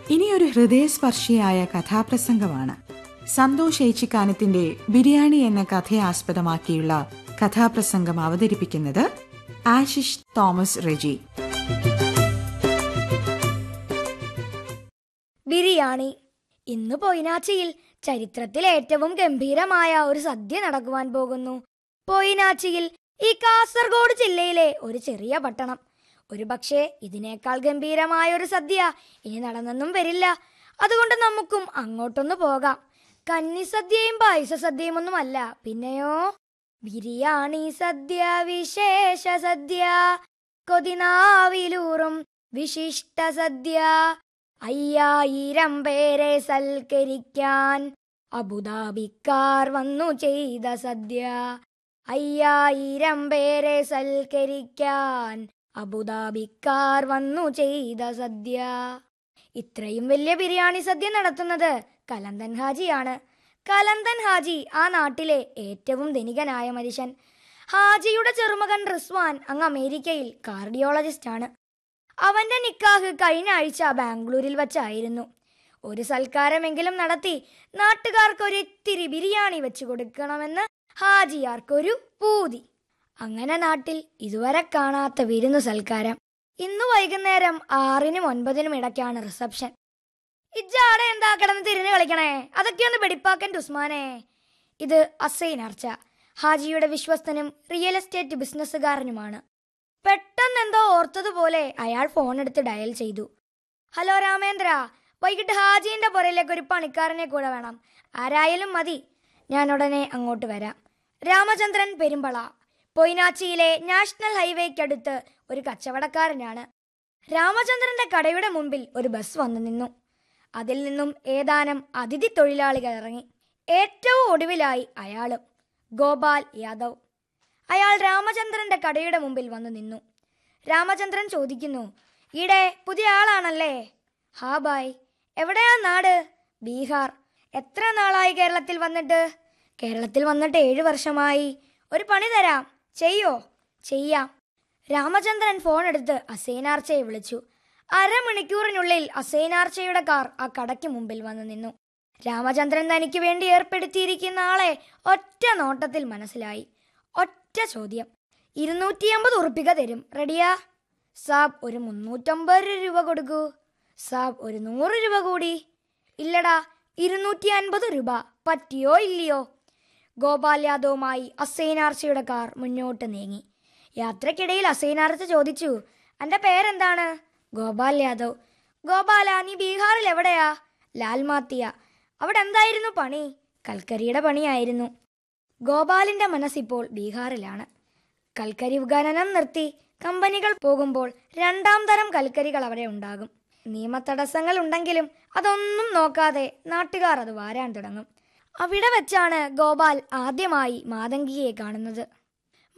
ഇനിയൊരു ഹൃദയസ്പർശിയായ കഥാപ്രസംഗമാണ് സന്തോഷ് ഏച്ചിക്കാനത്തിന്റെ ബിരിയാണി എന്ന കഥയെ ആസ്പദമാക്കിയുള്ള കഥാപ്രസംഗം അവതരിപ്പിക്കുന്നത് ആശിഷ് തോമസ് റെജി ബിരിയാണി ഇന്ന് പൊയിനാച്ചിയിൽ ചരിത്രത്തിൽ ഏറ്റവും ഗംഭീരമായ ഒരു സദ്യ നടക്കുവാൻ പോകുന്നു പൊയിനാച്ചിയിൽ ഈ കാസർഗോഡ് ജില്ലയിലെ ഒരു ചെറിയ പട്ടണം ഒരു പക്ഷേ ഇതിനേക്കാൾ ഗംഭീരമായ ഒരു സദ്യ ഇനി നടന്നെന്നും വരില്ല അതുകൊണ്ട് നമുക്കും അങ്ങോട്ടൊന്ന് പോകാം കന്നിസദ്യയും പായസ സദ്യയും ഒന്നുമല്ല പിന്നെയോ ബിരിയാണി സദ്യ വിശേഷ സദ്യ കൊതിനാവിലൂറും വിശിഷ്ട സദ്യ അയ്യായിരം പേരെ സൽക്കരിക്കാൻ അബുദാബിക്കാർ വന്നു ചെയ്ത സദ്യ അയ്യായിരം പേരെ സൽക്കരിക്കാൻ അബുദാബിക്കാർ വന്നു ചെയ്ത സദ്യ ഇത്രയും വലിയ ബിരിയാണി സദ്യ നടത്തുന്നത് കലന്തൻ ഹാജിയാണ് കലന്തൻ ഹാജി ആ നാട്ടിലെ ഏറ്റവും ധനികനായ മനുഷ്യൻ ഹാജിയുടെ ചെറുമകൻ റിസ്വാൻ അങ്ങ് അമേരിക്കയിൽ കാർഡിയോളജിസ്റ്റ് ആണ് അവന്റെ നിക്കാഹ് കഴിഞ്ഞ ആഴ്ച ബാംഗ്ലൂരിൽ വച്ചായിരുന്നു ഒരു സൽക്കാരമെങ്കിലും നടത്തി നാട്ടുകാർക്ക് ഒരു ഇത്തിരി ബിരിയാണി വെച്ചു കൊടുക്കണമെന്ന് ഹാജിയാർക്കൊരു പൂതി അങ്ങനെ നാട്ടിൽ ഇതുവരെ കാണാത്ത വിരുന്നു സൽക്കാരം ഇന്നു വൈകുന്നേരം ആറിനും ഒൻപതിനും ഇടയ്ക്കാണ് റിസപ്ഷൻ ഇജ്ജാടെ എന്താ കിടന്ന് തിരിഞ്ഞു കളിക്കണേ അതൊക്കെ ഒന്ന് വെടിപ്പാക്കൻ ഉസ്മാനെ ഇത് അസൈൻ അർച്ച ഹാജിയുടെ വിശ്വസ്തനും റിയൽ എസ്റ്റേറ്റ് ബിസിനസ്സുകാരനുമാണ് പെട്ടെന്ന് എന്തോ ഓർത്തതുപോലെ അയാൾ ഫോൺ എടുത്ത് ഡയൽ ചെയ്തു ഹലോ രാമേന്ദ്ര വൈകിട്ട് ഹാജീന്റെ പുറയിലേക്ക് ഒരു പണിക്കാരനെ കൂടെ വേണം ആരായാലും മതി ഞാൻ ഉടനെ അങ്ങോട്ട് വരാം രാമചന്ദ്രൻ പെരുമ്പള പൊയ്നാച്ചിയിലെ നാഷണൽ ഹൈവേക്കടുത്ത് ഒരു കച്ചവടക്കാരനാണ് രാമചന്ദ്രന്റെ കടയുടെ മുമ്പിൽ ഒരു ബസ് വന്നു നിന്നു അതിൽ നിന്നും ഏതാനും അതിഥി തൊഴിലാളികൾ ഇറങ്ങി ഏറ്റവും ഒടുവിലായി അയാളും ഗോപാൽ യാദവ് അയാൾ രാമചന്ദ്രന്റെ കടയുടെ മുമ്പിൽ വന്നു നിന്നു രാമചന്ദ്രൻ ചോദിക്കുന്നു ഈടെ പുതിയ ആളാണല്ലേ ഹാ ബായ് എവിടെയാ നാട് ബീഹാർ എത്ര നാളായി കേരളത്തിൽ വന്നിട്ട് കേരളത്തിൽ വന്നിട്ട് ഏഴു വർഷമായി ഒരു പണി തരാം ചെയ്യോ ചെയ്യാം രാമചന്ദ്രൻ ഫോൺ എടുത്ത് അസൈനാർച്ചയെ വിളിച്ചു അരമണിക്കൂറിനുള്ളിൽ അസൈനാർച്ചയുടെ കാർ ആ കടയ്ക്ക് മുമ്പിൽ വന്നു നിന്നു രാമചന്ദ്രൻ തനിക്ക് വേണ്ടി ഏർപ്പെടുത്തിയിരിക്കുന്ന ആളെ ഒറ്റ നോട്ടത്തിൽ മനസ്സിലായി ഒറ്റ ചോദ്യം ഇരുന്നൂറ്റി അമ്പത് ഉറുപ്പിക തരും റെഡിയാ സാബ് ഒരു മുന്നൂറ്റമ്പത് രൂപ കൊടുക്കൂ സാബ് ഒരു നൂറ് രൂപ കൂടി ഇല്ലടാ ഇരുന്നൂറ്റി അൻപത് രൂപ പറ്റിയോ ഇല്ലയോ ഗോപാൽ യാദവുമായി അസൈനാർച്ചയുടെ കാർ മുന്നോട്ട് നീങ്ങി യാത്രക്കിടയിൽ അസൈനാർച്ച ചോദിച്ചു എന്റെ പേരെന്താണ് ഗോപാൽ യാദവ് ഗോപാല നീ ബീഹാറിൽ എവിടെയാ ലാൽമാത്തിയ അവിടെ എന്തായിരുന്നു പണി കൽക്കരിയുടെ പണിയായിരുന്നു ഗോപാലിന്റെ മനസ്സിപ്പോൾ ബീഹാറിലാണ് കൽക്കരി ഖനനം നിർത്തി കമ്പനികൾ പോകുമ്പോൾ രണ്ടാം തരം കൽക്കരികൾ അവിടെ ഉണ്ടാകും നിയമതടസ്സങ്ങൾ ഉണ്ടെങ്കിലും അതൊന്നും നോക്കാതെ നാട്ടുകാർ അത് വാരാൻ തുടങ്ങും അവിടെ വെച്ചാണ് ഗോപാൽ ആദ്യമായി മാതങ്കിയെ കാണുന്നത്